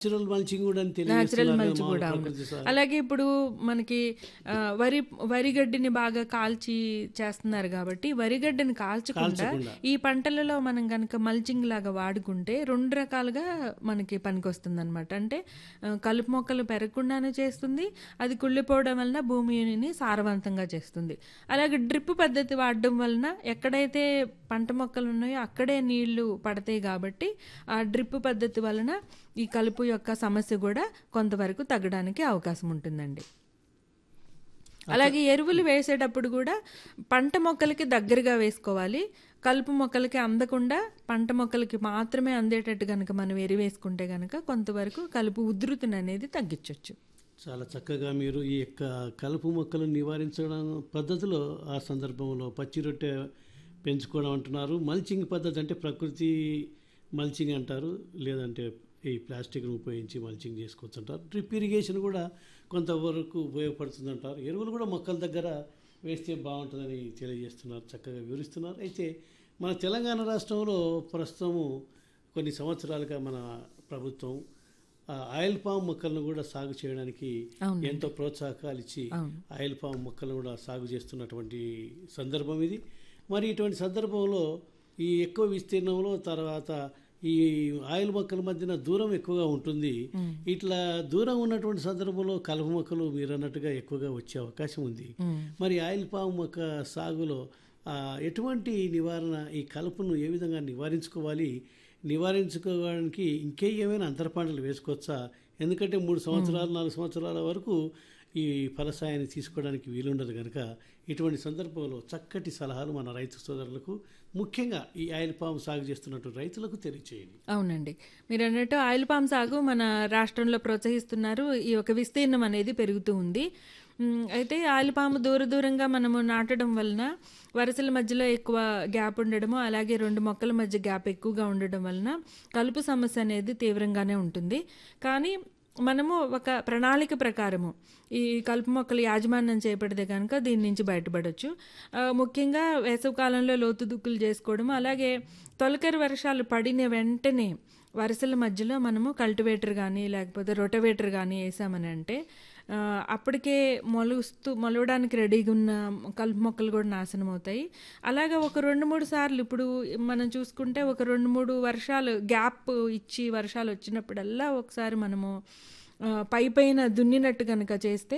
Natural mulching కూడా అని natural తెలియజేస్తున్నారు మల్చ్ కదా కూడా మామూలు అవును ప్రకృతి సహ- అలాగే ఇప్పుడు మనకి ఆ, వరి వరిగడ్డిని బాగా కాల్చి చేస్తున్నారు కాబట్టి వరిగడ్డిని కాల్చకుండా కాల్చకుండా. ఈ పంటలలో మనం కనుక మల్చింగ్ లాగా వాడుకుంటే రెండు రకాలుగా మనకి పనికొస్తుంది అనమాట అంటే ఆ, కలుపు మొక్కలు పెరగకుండానే చేస్తుంది అది కుళ్ళిపోవడం వలన భూమిని సారవంతంగా చేస్తుంది అలాగే డ్రిప్ పద్ధతి వాడడం వలన ఎక్కడైతే పంట మొక్కలు ఉన్నాయో అక్కడే నీళ్లు పడతాయి కాబట్టి ఆ డ్రిప్ పద్ధతి వలన ఈ కలుపు యొక్క సమస్య కూడా కొంతవరకు తగ్గడానికి అవకాశం ఉంటుందండి అలాగే ఎరువులు వేసేటప్పుడు కూడా పంట మొక్కలకి దగ్గరగా వేసుకోవాలి కలుపు మొక్కలకి అందకుండా పంట మొక్కలకి మాత్రమే అందేటట్టు కనుక మనం ఎరువు వేసుకుంటే కనుక కొంతవరకు కలుపు ఉధృతిని అనేది తగ్గించవచ్చు చాలా చక్కగా మీరు ఈ యొక్క కలుపు మొక్కలను నివారించడం పద్ధతిలో ఆ సందర్భంలో పచ్చి రొట్టె పెంచుకోవడం అంటున్నారు మల్చింగ్ పద్ధతి అంటే ప్రకృతి మల్చింగ్ అంటారు లేదంటే ఈ ప్లాస్టిక్ను ఉపయోగించి మల్చింగ్ చేసుకోవచ్చు అంటారు డ్రిప్ ఇరిగేషన్ కూడా కొంతవరకు ఉపయోగపడుతుంది అంటారు ఎరువులు కూడా మొక్కల దగ్గర వేస్తే బాగుంటుందని తెలియజేస్తున్నారు చక్కగా వివరిస్తున్నారు అయితే మన తెలంగాణ రాష్ట్రంలో ప్రస్తుతము కొన్ని సంవత్సరాలుగా మన ప్రభుత్వం ఆ ఆయిల్ పామ్ మొక్కలను కూడా సాగు చేయడానికి అవునండి. ఎంతో ప్రోత్సాహకాలు ఇచ్చి అవును. ఆయిల్ పామ్ మొక్కలను కూడా సాగు చేస్తున్నటువంటి సందర్భం ఇది మరి ఇటువంటి సందర్భంలో ఈ ఎక్కువ విస్తీర్ణంలో తర్వాత ఈ ఆయిల్ మొక్కల మధ్యన దూరం ఎక్కువగా ఉంటుంది ఇట్లా దూరం ఉన్నటువంటి సందర్భంలో కలుపు మొక్కలు మీరు అన్నట్టుగా ఎక్కువగా వచ్చే అవకాశం ఉంది మరి ఆయిల్ పామ్ మొక్క సాగులో ఆ, ఎటువంటి నివారణ ఈ కలుపును ఏ విధంగా నివారించుకోవాలి నివారించుకోవడానికి ఇంకే ఏమైనా అంతర పంటలు వేసుకోవచ్చా ఎందుకంటే మూడు సంవత్సరాలు నాలుగు సంవత్సరాల వరకు ఈ ఫలసాయాన్ని తీసుకోవడానికి వీలుండదు కనుక ఇటువంటి సందర్భంలో చక్కటి సలహాలు మన రైతు సోదరులకు ముఖ్యంగా ఈ ఆయిల్ పామ్ సాగు చేస్తున్నటువంటి రైతులకు తెలియచేయండి అవునండి మీరు అన్నట్టు ఆయిల్ పామ్ సాగు మన రాష్ట్రంలో ప్రోత్సహిస్తున్నారు ఈ యొక్క విస్తీర్ణం అనేది పెరుగుతూ ఉంది మ్, అయితే ఆయిల్ పాము దూర దూరంగా మనము నాటడం వలన వరుసల మధ్యలో ఎక్కువ గ్యాప్ ఉండడము అలాగే రెండు మొక్కల మధ్య గ్యాప్ ఎక్కువగా ఉండడం వలన కలుపు సమస్య అనేది తీవ్రంగానే ఉంటుంది కానీ మనము ఒక ప్రణాళిక ప్రకారము ఈ కలుపు మొక్కల యాజమాన్యం చేపడితే కనుక దీని నుంచి బయటపడవచ్చు ఆ, ముఖ్యంగా వేసవికాలంలో లోతు దుక్కులు చేసుకోవడం అలాగే తొలకరి వర్షాలు పడిన వెంటనే వరుసల మధ్యలో మనము కల్టివేటర్ కానీ లేకపోతే రొటవేటర్ కానీ వేసామని అంటే ఆ, అప్పటికే మొలుస్తూ మొలవడానికి రెడీగా ఉన్న కలుపు మొక్కలు కూడా నాశనం అవుతాయి అలాగే ఒక రెండు మూడు సార్లు ఇప్పుడు మనం చూసుకుంటే ఒక రెండు మూడు వర్షాలు గ్యాప్ ఇచ్చి వర్షాలు వచ్చినప్పుడల్లా ఒకసారి మనము ఆ, పై పైన దున్నినట్టు కనుక చేస్తే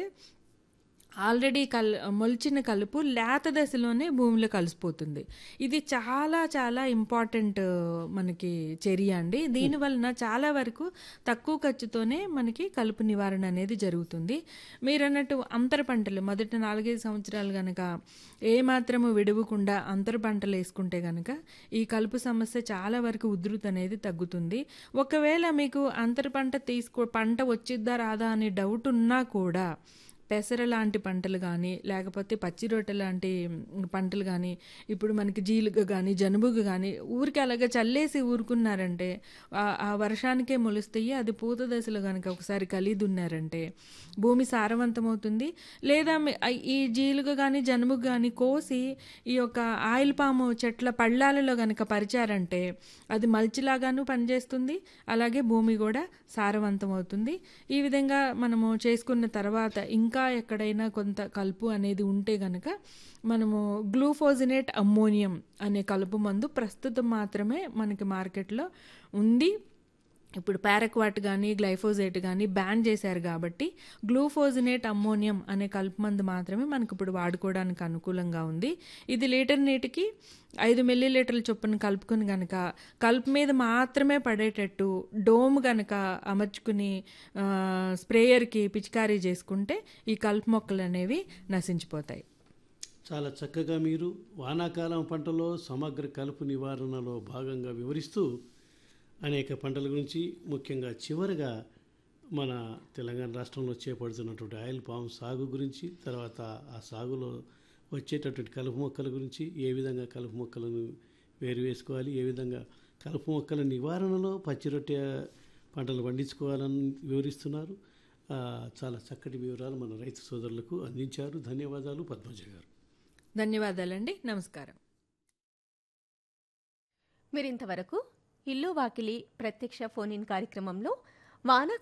ఆల్రెడీ కల్ మొలిచిన కలుపు లేత దశలోనే భూమిలో కలిసిపోతుంది ఇది చాలా చాలా ఇంపార్టెంట్ మనకి చర్య అండి దీని వలన చాలా వరకు తక్కువ ఖర్చుతోనే మనకి కలుపు నివారణ అనేది జరుగుతుంది మీరు అన్నట్టు అంతర పంటలు మొదటి నాలుగైదు సంవత్సరాలు కనుక ఏ మాత్రము విడవకుండా అంతర పంటలు వేసుకుంటే కనుక ఈ కలుపు సమస్య చాలా వరకు ఉధృతి అనేది తగ్గుతుంది ఒకవేళ మీకు అంతర పంట తీసుకో పంట వచ్చిద్దా రాదా అనే డౌట్ ఉన్నా కూడా పెసర లాంటి పంటలు కానీ లేకపోతే పచ్చి రొట్టె లాంటి మ్, పంటలు కానీ ఇప్పుడు మనకి జీలుగ కానీ జనుబుగ కానీ ఊరికి అలాగే చల్లేసి ఊరుకున్నారంటే ఆ- ఆ వర్షానికే మొలుస్తాయి అది పూత దశలో కనుక ఒకసారి కలిగి ఉన్నారంటే భూమి సారవంతమవుతుంది లేదా మీ- ఆ- ఈ జీలుగ కానీ జనుముగ కానీ కోసి ఈ యొక్క ఆయిల్ పాము చెట్ల పళ్ళాలలో కనుక పరిచారంటే అది మల్చిలాగాను పనిచేస్తుంది అలాగే భూమి కూడా సారవంతమవుతుంది ఈ విధంగా మనము చేసుకున్న తర్వాత ఇంకా ఎక్కడైనా కొంత కలుపు అనేది ఉంటే గనక మనము గ్లూఫోజినేట్ అమ్మోనియం అనే కలుపు మందు ప్రస్తుతం మాత్రమే మనకి మార్కెట్లో ఉంది ఇప్పుడు పారక్వాట్ కానీ గ్లైఫోజేట్ కానీ బ్యాన్ చేశారు కాబట్టి గ్లూఫోజినేట్ అమ్మోనియం అనే కలుపు మందు మాత్రమే మనకు ఇప్పుడు వాడుకోవడానికి అనుకూలంగా ఉంది ఇది లీటర్ నీటికి ఐదు మిల్లీ లీటర్ల చొప్పున కలుపుకుని గనక కలుపు మీద మాత్రమే పడేటట్టు డోమ్ గనక అమర్చుకుని ఆ, స్ప్రేయర్కి పిచికారీ చేసుకుంటే ఈ కలుపు మొక్కలు అనేవి నశించిపోతాయి చాలా చక్కగా మీరు వానాకాలం పంటలో సమగ్ర కలుపు నివారణలో భాగంగా వివరిస్తూ అనేక పంటల గురించి ముఖ్యంగా చివరగా మన తెలంగాణ రాష్ట్రంలో చేపడుతున్నటువంటి ఆయిల్ పామ్ సాగు గురించి తర్వాత ఆ సాగులో వచ్చేటటువంటి కలుపు మొక్కల గురించి ఏ విధంగా కలుపు మొక్కలను వేరు వేసుకోవాలి ఏ విధంగా కలుపు మొక్కల నివారణలో పచ్చి రొట్టె పంటలు పండించుకోవాలని వివరిస్తున్నారు ఆ, చాలా చక్కటి వివరాలు మన రైతు సోదరులకు అందించారు ధన్యవాదాలు పద్మజ గారు ధన్యవాదాలండి నమస్కారం మీరింతవరకు ఇల్లు వాకిలి ప్రత్యక్ష ఫోన్ ఇన్ కార్యక్రమంలో వాన